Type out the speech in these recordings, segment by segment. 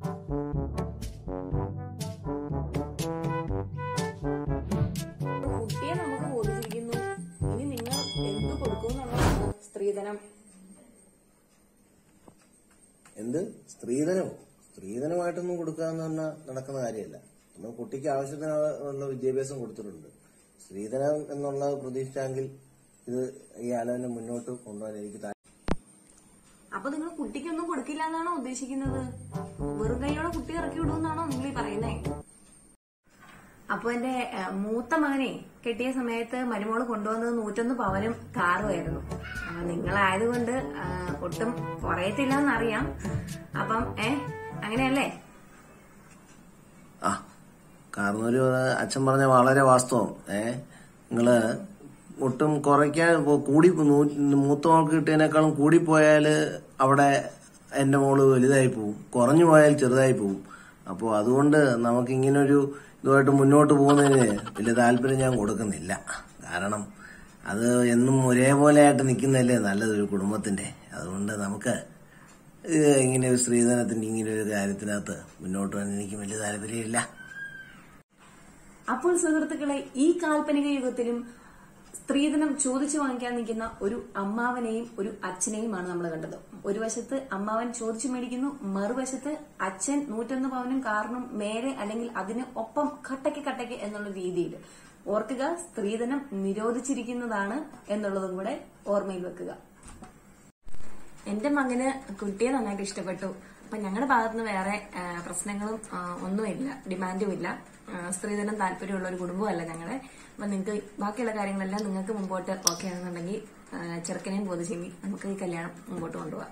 കുട്ടിയെ നമുക്ക് ബോധിച്ചിരിക്കുന്നു ഇനി നിങ്ങൾ എന്ത് കൊടുക്കുമെന്നുള്ളതാണ് സ്ത്രീധനം എന്ത് സ്ത്രീധനമോ സ്ത്രീധനമായിട്ടൊന്നും കൊടുക്കാന്ന് പറഞ്ഞാൽ നടക്കുന്ന കാര്യമല്ല നമ്മൾ കുട്ടിക്ക് ആവശ്യത്തിനുള്ള വിദ്യാഭ്യാസം കൊടുത്തിട്ടുണ്ട് സ്ത്രീധനം എന്നുള്ള പ്രതീക്ഷിച്ചെങ്കിൽ ഇത് ഈ ആലോചന മുന്നോട്ട് കൊണ്ടുപോകാൻ എനിക്ക് താല്പര്യം അപ്പൊ നിങ്ങൾ കുട്ടിക്കൊന്നും കൊടുക്കില്ല എന്നാണോ ഉദ്ദേശിക്കുന്നത് വെറും കൈയോടെ കുട്ടി ഇറക്കി വിടുമെന്നാണോ നിങ്ങൾ ഈ പറയുന്നേ അപ്പൊ എന്റെ ഏഹ്, മൂത്ത മകനെ കെട്ടിയ സമയത്ത് മരുമോള് കൊണ്ടുവന്നത് നൂറ്റൊന്ന് പവനും കാറുമായിരുന്നു അപ്പൊ നിങ്ങളായതുകൊണ്ട് ആ, ഒട്ടും കുറയത്തില്ല എന്നറിയാം അപ്പം ഏ അങ്ങനെയല്ലേ ആ കാരണവര് അച്ഛൻ പറഞ്ഞ വളരെ വാസ്തവം ഏ നിങ്ങള് ഒട്ടും കുറയ്ക്കാൻ ഇപ്പൊ കൂടി നൂ- മൂത്ത മോൾക്ക് കിട്ടിയതിനേക്കാളും കൂടിപ്പോയാല് അവിടെ എന്റെ മോള് വലുതായി പോവും കുറഞ്ഞു പോയാൽ ചെറുതായി പോവും അപ്പോൾ അതുകൊണ്ട് നമുക്ക് ഇങ്ങനൊരു ഇതുമായിട്ട് മുന്നോട്ട് പോകുന്നതിന് വലിയ താല്പര്യം ഞാൻ കൊടുക്കുന്നില്ല കാരണം അത് എന്നും ഒരേപോലെ ആയിട്ട് നിൽക്കുന്നതല്ലേ നല്ലത് ഒരു കുടുംബത്തിന്റെ അതുകൊണ്ട് നമുക്ക് ഇത് ഇങ്ങനെ ഒരു സ്ത്രീധനത്തിന്റെ ഇങ്ങനെ ഒരു കാര്യത്തിനകത്ത് മുന്നോട്ട് പോകാൻ എനിക്ക് വലിയ താല്പര്യമില്ല അപ്പോൾ സുഹൃത്തുക്കളെ ഈ കാൽപ്പനിക യുഗത്തിലും സ്ത്രീധനം ചോദിച്ചു വാങ്ങിക്കാൻ നിൽക്കുന്ന ഒരു അമ്മാവനെയും ഒരു അച്ഛനെയുമാണ് നമ്മൾ കണ്ടത് ഒരു വശത്ത് അമ്മാവൻ ചോദിച്ചു മേടിക്കുന്നു മറുവശത്ത് അച്ഛൻ നൂറ്റൊന്ന് പവനും കാറിനും മേലെ അല്ലെങ്കിൽ അതിന് ഒപ്പം കട്ടയ്ക്ക് കട്ടയ്ക്ക് എന്നുള്ള രീതിയിൽ ഓർക്കുക സ്ത്രീധനം നിരോധിച്ചിരിക്കുന്നതാണ് എന്നുള്ളതും കൂടെ ഓർമ്മയിൽ വെക്കുക എന്റെ മകന് കുട്ടിയെ നന്നായിട്ട് ഇഷ്ടപ്പെട്ടു അപ്പൊ ഞങ്ങളുടെ ഭാഗത്തുനിന്ന് വേറെ ആ, പ്രശ്നങ്ങളും ആ, ഒന്നുമില്ല ഡിമാൻഡും ഇല്ല ആ, സ്ത്രീധനം താല്പര്യമുള്ള ഒരു കുടുംബമല്ല ഞങ്ങളെ അപ്പൊ നിങ്ങൾക്ക് ബാക്കിയുള്ള കാര്യങ്ങളെല്ലാം നിങ്ങൾക്ക് മുമ്പോട്ട് ഓക്കെ ആണെന്നുണ്ടെങ്കിൽ ആ, ചെറുക്കനെയും ബോധിച്ചെങ്കിൽ നമുക്ക് ഈ കല്യാണം മുമ്പോട്ട് കൊണ്ടുപോകാം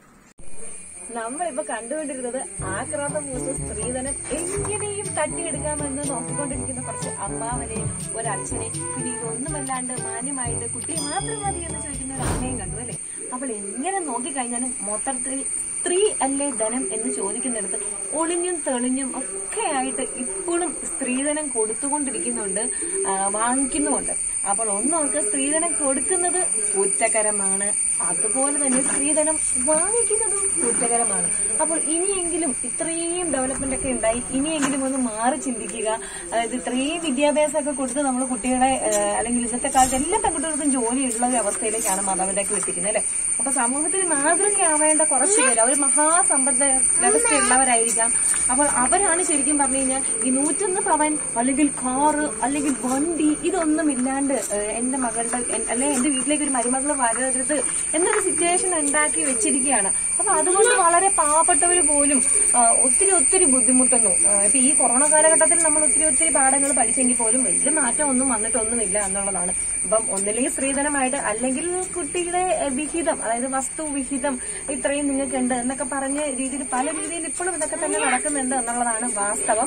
നമ്മളിപ്പോ കണ്ടുകൊണ്ടിരുന്നത് ആക്രാന്ത മൂസ സ്ത്രീധനം എങ്ങനെയും തട്ടിയെടുക്കാമെന്ന് നോക്കിക്കൊണ്ടിരിക്കുന്ന കുറച്ച് അമ്മാവനെയും ഒരച്ഛനെയും പിന്നെ ഇതൊന്നുമല്ലാണ്ട് മാന്യമായിട്ട് കുട്ടിയെ മാത്രം മതി എന്ന് ചോദിക്കുന്ന ഒരു അമ്മയും കണ്ടു അല്ലെ അപ്പോൾ എങ്ങനെ നോക്കിക്കഴിഞ്ഞാലും മൊത്തത്തിൽ സ്ത്രീ അല്ലേ ധനം എന്ന് ചോദിക്കുന്നിടത്ത് ഒളിഞ്ഞും തെളിഞ്ഞും ഒക്കെ ആയിട്ട് ഇപ്പോഴും സ്ത്രീധനം കൊടുത്തുകൊണ്ടിരിക്കുന്നുണ്ട് ആ, വാങ്ങിക്കുന്നുമുണ്ട് അപ്പോൾ ഒന്നോർക്ക് സ്ത്രീധനം കൊടുക്കുന്നത് കുറ്റകരമാണ് അതുപോലെ തന്നെ സ്ത്രീധനം വാങ്ങിക്കുന്നതും കുറ്റകരമാണ് അപ്പോൾ ഇനിയെങ്കിലും ഇത്രയും ഡെവലപ്മെന്റ് ഒക്കെ ഉണ്ടായി ഇനിയെങ്കിലും ഒന്ന് മാറി ചിന്തിക്കുക അതായത് ഇത്രയും വിദ്യാഭ്യാസമൊക്കെ കൊടുത്ത് നമ്മൾ കുട്ടികളെ ഏഹ്, അല്ലെങ്കിൽ ഇന്നത്തെ കാലത്ത് എല്ലാ പെൺകുട്ടികൾക്കും ജോലിയുള്ള ഒരു അവസ്ഥയിലേക്കാണ് മാതാപിതാക്കൾ എത്തിക്കുന്നത് അല്ലെ അപ്പൊ സമൂഹത്തിൽ മാതൃകയാവേണ്ട കുറച്ച് പേര് അവർ മഹാസമ്പദ വ്യവസ്ഥയുള്ളവരായിരിക്കാം അപ്പോൾ അവരാണ് ശരിക്കും പറഞ്ഞു കഴിഞ്ഞാൽ ഈ നൂറ്റൊന്ന് പവൻ അല്ലെങ്കിൽ കാറ് അല്ലെങ്കിൽ വണ്ടി ഇതൊന്നും ഇല്ലാണ്ട് ഏഹ്, എന്റെ മകളുടെ എൻ- അല്ലെങ്കിൽ എന്റെ വീട്ടിലേക്ക് ഒരു മരുമകള് വരരുത് എന്നൊരു സിറ്റുവേഷൻ ഉണ്ടാക്കി വെച്ചിരിക്കുകയാണ് അപ്പൊ അതുകൊണ്ട് വളരെ പാവപ്പെട്ടവർ പോലും ആ, ഒത്തിരി ഒത്തിരി ബുദ്ധിമുട്ടുന്നു ആ, ഇപ്പൊ ഈ കൊറോണ കാലഘട്ടത്തിൽ നമ്മൾ ഒത്തിരി ഒത്തിരി പാഠങ്ങൾ പഠിച്ചെങ്കിൽ പോലും വലിയ മാറ്റം ഒന്നും വന്നിട്ടൊന്നുമില്ല എന്നുള്ളതാണ് അപ്പം ഒന്നില്ലെങ്കിൽ സ്ത്രീധനമായിട്ട് അല്ലെങ്കിൽ കുട്ടിയുടെ ഏഹ്, വിഹിതം അതായത് വസ്തു വിഹിതം ഇത്രയും നിങ്ങൾക്കുണ്ട് എന്നൊക്കെ പറഞ്ഞ രീതിയിൽ പല രീതിയിൽ ഇപ്പോഴും ഇതൊക്കെ തന്നെ നടക്കുന്നുണ്ട് എന്നുള്ളതാണ് വാസ്തവം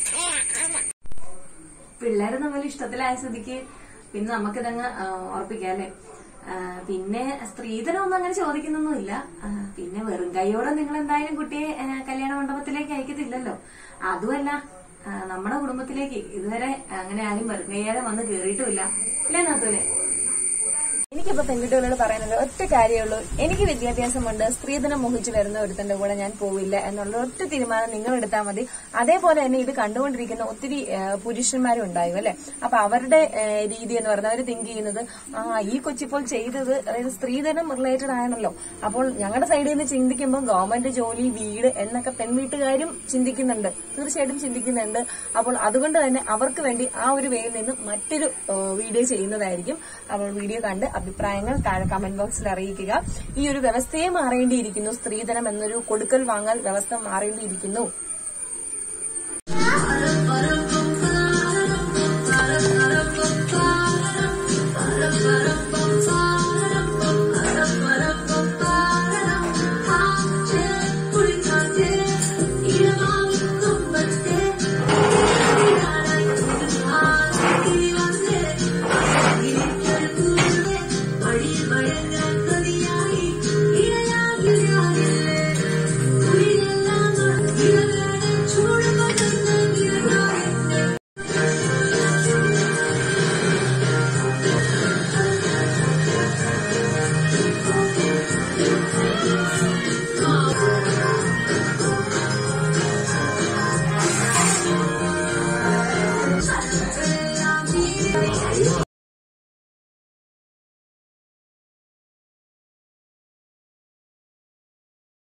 പിള്ളേര് നമ്മൾ ഇഷ്ടത്തിലായ സ്ഥിതിക്ക് പിന്നെ നമുക്കിതങ്ങ് ആ, ഉറപ്പിക്കാം അല്ലെ ആ, പിന്നെ സ്ത്രീധനം ഒന്നും അങ്ങനെ ചോദിക്കുന്നൊന്നുമില്ല ആ, പിന്നെ വെറും കൈയോടെ നിങ്ങൾ എന്തായാലും കുട്ടിയെ ആ, കല്യാണ മണ്ഡപത്തിലേക്ക് അയക്കത്തില്ലല്ലോ അതുമല്ല ആ, നമ്മുടെ കുടുംബത്തിലേക്ക് ഇതുവരെ അങ്ങനെ ആരും വെറും കൈയോടെ വന്ന് കേറിയിട്ടുമില്ല അല്ലേ നാത്തൂനെ എനിക്കിപ്പോ പെൺകുട്ടികളോട് പറയാനുള്ള ഒറ്റ കാര്യമേ ഉള്ളൂ എനിക്ക് വിദ്യാഭ്യാസമുണ്ട് സ്ത്രീധനം മോഹിച്ച് വരുന്ന ഒരുത്തന്റെ കൂടെ ഞാൻ പോവില്ല എന്നുള്ള ഒറ്റ തീരുമാനം നിങ്ങൾ എടുത്താൽ മതി അതേപോലെ തന്നെ ഇത് കണ്ടുകൊണ്ടിരിക്കുന്ന ഒത്തിരി ഏഹ്, പുരുഷന്മാരും ഉണ്ടായും അല്ലെ അപ്പൊ അവരുടെ ഏഹ്, രീതി എന്ന് പറയുന്നത് അവർ തിങ്ക് ചെയ്യുന്നത് ആ ഈ കൊച്ചിപ്പോൾ ചെയ്തത് അതായത് സ്ത്രീധനം റിലേറ്റഡ് ആണല്ലോ അപ്പോൾ ഞങ്ങളുടെ സൈഡിൽ നിന്ന് ചിന്തിക്കുമ്പോൾ ഗവൺമെന്റ് ജോലി വീട് എന്നൊക്കെ പെൺവീട്ടുകാരും ചിന്തിക്കുന്നുണ്ട് തീർച്ചയായിട്ടും ചിന്തിക്കുന്നുണ്ട് അപ്പോൾ അതുകൊണ്ട് തന്നെ അവർക്ക് വേണ്ടി ആ ഒരു വേയിൽ നിന്ന് മറ്റൊരു ഏഹ്, വീഡിയോ ചെയ്യുന്നതായിരിക്കും അപ്പോൾ വീഡിയോ കണ്ട് അഭിപ്രായങ്ങൾ താഴെ കമന്റ് ബോക്സിൽ അറിയിക്കുക ഈ ഒരു വ്യവസ്ഥയെ മാറേണ്ടിയിരിക്കുന്നു സ്ത്രീധനം എന്നൊരു കൊടുക്കൽ വാങ്ങൽ വ്യവസ്ഥ മാറേണ്ടിയിരിക്കുന്നു